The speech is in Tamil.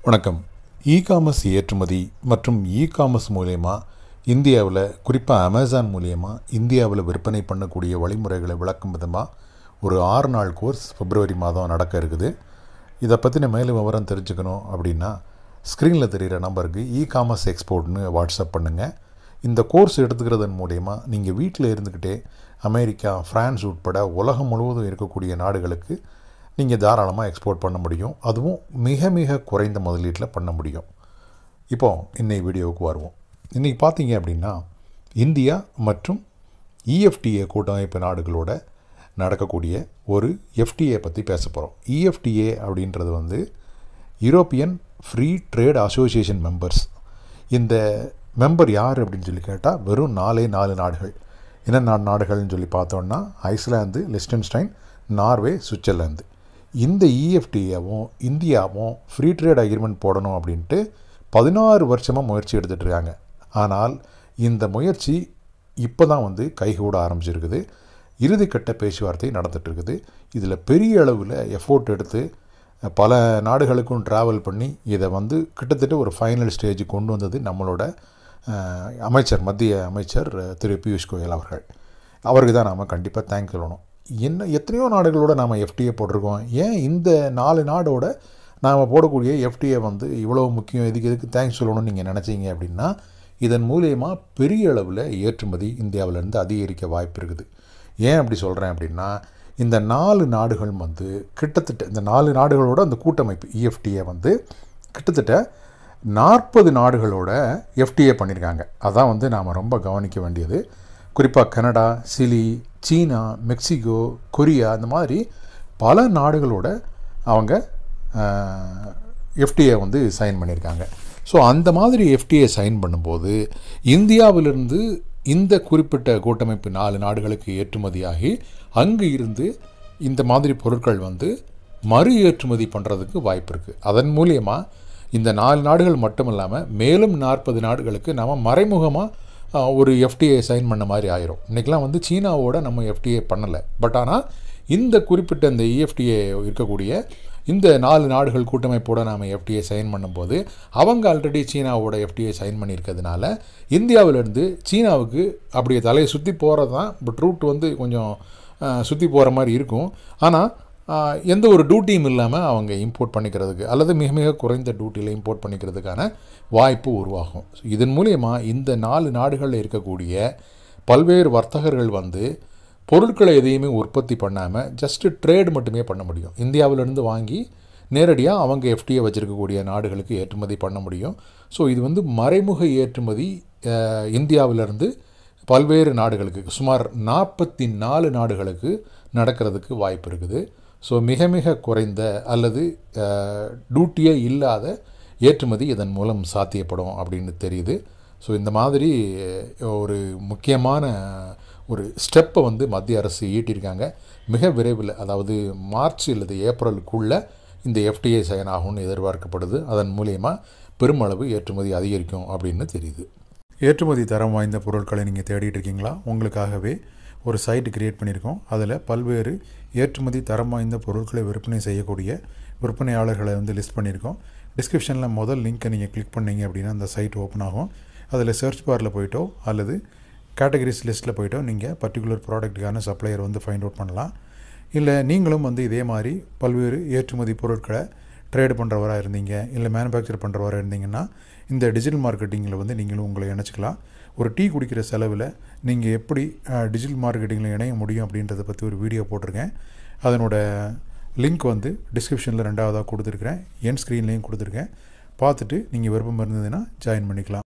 வணக்கம் இ காமர்ஸ் ஏற்றுமதி மற்றும் இ காமர்ஸ் மூலயமா இந்தியாவில் குறிப்பாக அமேசான் மூலயமா இந்தியாவில் விற்பனை பண்ணக்கூடிய வழிமுறைகளை விளக்கும் விதமாக ஒரு ஆறு நாள் கோர்ஸ் பிப்ரவரி மாதம் நடக்க இருக்குது இதை பற்றின மேலும் விவரம் தெரிஞ்சுக்கணும் அப்படின்னா ஸ்க்ரீனில் தெரிகிற நம்பருக்கு இ காமர்ஸ் எக்ஸ்போர்ட்னு வாட்ஸ்அப் பண்ணுங்கள் இந்த கோர்ஸ் எடுத்துக்கிறதன் மூலயமா நீங்கள் வீட்டில் இருந்துக்கிட்டே அமெரிக்கா ஃப்ரான்ஸ் உட்பட உலகம் முழுவதும் இருக்கக்கூடிய நாடுகளுக்கு நீங்கள் தாராளமாக எக்ஸ்போர்ட் பண்ண முடியும் அதுவும் மிக மிக குறைந்த முதலீட்டில் பண்ண முடியும் இப்போ இன்னை வீடியோவுக்கு வருவோம் இன்றைக்கி பார்த்தீங்க அப்படின்னா இந்தியா மற்றும் இஎஃப்டிஏ கூட்டமைப்பு நாடுகளோட நடக்கக்கூடிய ஒரு எஃப்டிஏ பற்றி பேச போகிறோம் இஎஃப்டிஏ அப்படின்றது வந்து European free trade association members இந்த மெம்பர் யார் அப்படின்னு சொல்லி கேட்டால் வெறும் நாலே நாலு நாடுகள் என்ன நாடு நாடுகள்னு சொல்லி பார்த்தோன்னா ஐஸ்லாந்து லிஸ்டன்ஸ்டைன் நார்வே சுவிட்சர்லாந்து இந்த இஎஃப்டிஏவும் இந்தியாவும் ஃப்ரீ ட்ரேட் அக்ரிமெண்ட் போடணும் அப்படின்ட்டு பதினாறு வருஷமாக முயற்சி எடுத்துகிட்டு இருக்காங்க ஆனால் இந்த முயற்சி இப்போ தான் வந்து கைகூட ஆரம்பிச்சிருக்குது இறுதிக்கட்ட பேச்சுவார்த்தை நடந்துட்டு இருக்குது இதில் பெரிய அளவில் எஃபோர்ட் எடுத்து பல நாடுகளுக்கும் ட்ராவல் பண்ணி இதை வந்து கிட்டத்தட்ட ஒரு ஃபைனல் ஸ்டேஜுக்கு கொண்டு வந்தது நம்மளோட அஹ், அமைச்சர் மத்திய அமைச்சர் அஹ், திரு பியூஷ் கோயல் அவர்கள் அவருக்கு தான் நாம் கண்டிப்பாக தேங்க் சொல்லணும் என்ன எத்தனையோ நாடுகளோட நாம் எஃப்டிஏ போட்டிருக்கோம் ஏன் இந்த நாலு நாடோட நாம் போடக்கூடிய எஃப்டிஏ வந்து இவ்வளோ முக்கியம் இதுக்கு எதுக்கு தேங்க்ஸ் சொல்லணும்னு நீங்கள் நினச்சிங்க அப்படின்னா இதன் மூலயமா பெரிய அளவில் ஏற்றுமதி இந்தியாவிலேருந்து அதிகரிக்க வாய்ப்பு இருக்குது ஏன் அப்படி சொல்கிறேன் அப்படின்னா இந்த நாலு நாடுகள் வந்து கிட்டத்தட்ட இந்த நாலு நாடுகளோட அந்த கூட்டமைப்பு இஎஃப்டிஏ வந்து கிட்டத்தட்ட நாற்பது நாடுகளோட எஃப்டிஏ பண்ணியிருக்காங்க அதான் வந்து நாம் ரொம்ப கவனிக்க வேண்டியது குறிப்பாக கனடா சிலி சீனா மெக்சிகோ கொரியா இந்த மாதிரி பல நாடுகளோட அவங்க எஃப்டிஏ வந்து சைன் பண்ணியிருக்காங்க ஸோ அந்த மாதிரி எஃப்டிஏ சைன் பண்ணும்போது இந்தியாவிலிருந்து இந்த குறிப்பிட்ட கூட்டமைப்பு நாலு நாடுகளுக்கு ஏற்றுமதியாகி அங்கு இருந்து இந்த மாதிரி பொருட்கள் வந்து மறு ஏற்றுமதி பண்ணுறதுக்கு வாய்ப்பு இருக்குது அதன் மூலியமா இந்த நாலு நாடுகள் மட்டும் இல்லாமல் மேலும் நாற்பது நாடுகளுக்கு நாம் மறைமுகமாக ஒரு எஃப்டிஏ சைன் பண்ண மாதிரி ஆயிரும் இன்றைக்கெலாம் வந்து சீனாவோட நம்ம எஃப்டிஏ பண்ணலை பட் ஆனால் இந்த குறிப்பிட்ட இந்த இஎஃப்டிஏ இருக்கக்கூடிய இந்த நாலு நாடுகள் கூட்டமைப்போட நாம் எஃப்டிஏ சைன் பண்ணும்போது அவங்க ஆல்ரெடி சீனாவோட எஃப்டிஏ சைன் பண்ணியிருக்கிறதுனால இந்தியாவிலேருந்து சீனாவுக்கு அப்படியே தலையை சுற்றி போகிறது தான் பட் ரூட் வந்து கொஞ்சம் சுற்றி போகிற மாதிரி இருக்கும் ஆனால் ஆஹ், எந்த ஒரு டியூட்டியும் இல்லாமல் அவங்க இம்போர்ட் பண்ணிக்கிறதுக்கு அல்லது மிக மிக குறைந்த டியூட்டியில் இம்போர்ட் பண்ணிக்கிறதுக்கான வாய்ப்பு உருவாகும் So, இதன் மூலயமா இந்த நாலு நாடுகளில் இருக்கக்கூடிய பல்வேறு வர்த்தகர்கள் வந்து பொருட்களை எதையுமே உற்பத்தி பண்ணாமல் ஜஸ்ட்டு ட்ரேட் மட்டுமே பண்ண முடியும் இந்தியாவிலேருந்து வாங்கி நேரடியாக அவங்க எஃப்டிஏ வச்சுருக்கக்கூடிய நாடுகளுக்கு ஏற்றுமதி பண்ண முடியும் ஸோ இது வந்து மறைமுக ஏற்றுமதி அஹ், இந்தியாவிலிருந்து பல்வேறு நாடுகளுக்கு சுமார் நாற்பத்தி நாலு நாடுகளுக்கு நடக்கிறதுக்கு வாய்ப்பு இருக்குது ஸோ மிக மிக குறைந்த அல்லது டியூட்டியே இல்லாத ஏற்றுமதி இதன் மூலம் சாத்தியப்படும் அப்படின்னு தெரியுது ஸோ இந்த மாதிரி ஒரு முக்கியமான ஒரு ஸ்டெப்பை வந்து மத்திய அரசு ஈட்டியிருக்காங்க மிக விரைவில் அதாவது மார்ச் அல்லது ஏப்ரலுக்குள்ளே இந்த எஃப்டிஏ சைன் ஆகும்னு எதிர்பார்க்கப்படுது அதன் மூலயமா பெருமளவு ஏற்றுமதி அதிகரிக்கும் அப்படின்னு தெரியுது ஏற்றுமதி தரம் வாய்ந்த பொருட்களை நீங்கள் தேடிட்டு இருக்கீங்களா உங்களுக்காகவே ஒரு சைட் கிரியேட் பண்ணியிருக்கோம் அதில் பல்வேறு ஏற்றுமதி தரம் வாய்ந்த பொருட்களை விற்பனை செய்யக்கூடிய விற்பனையாளர்களை வந்து லிஸ்ட் பண்ணியிருக்கோம் டிஸ்கிரிப்ஷனில் முதல் லிங்க்கை நீங்கள் கிளிக் பண்ணீங்க அப்படின்னா அந்த சைட் ஓப்பன் ஆகும் அதில் சர்ச் பாரில் போயிட்டோ அல்லது கேட்டகரிஸ் லிஸ்ட்டில் போயிட்டோ நீங்கள் பர்டிகுலர் ப்ராடக்ட்டுக்கான சப்ளையர் வந்து ஃபைண்ட் அவுட் பண்ணலாம் இல்லை நீங்களும் வந்து இதே மாதிரி பல்வேறு ஏற்றுமதி பொருட்களை ட்ரேடு பண்ணுறவராக இருந்தீங்க இல்லை மேனுஃபேக்சர் பண்ணுறவராக இருந்தீங்கன்னா இந்த டிஜிட்டல் மார்க்கெட்டிங்கில் வந்து நீங்களும் உங்களை இணைச்சிக்கலாம் ஒரு டீ குடிக்கிற செலவில் நீங்கள் எப்படி டிஜிட்டல் மார்க்கெட்டிங்கில் இணைய முடியும் அப்படின்றத பற்றி ஒரு வீடியோ போட்டிருக்கேன் அதனோட லிங்க் வந்து டிஸ்கிரிப்ஷனில் ரெண்டாவதாக கொடுத்துருக்குறேன் என் ஸ்க்ரீன்லேயும் கொடுத்துருக்கேன் பார்த்துட்டு நீங்கள் விருப்பம் இருந்ததுன்னா ஜாயின் பண்ணிக்கலாம்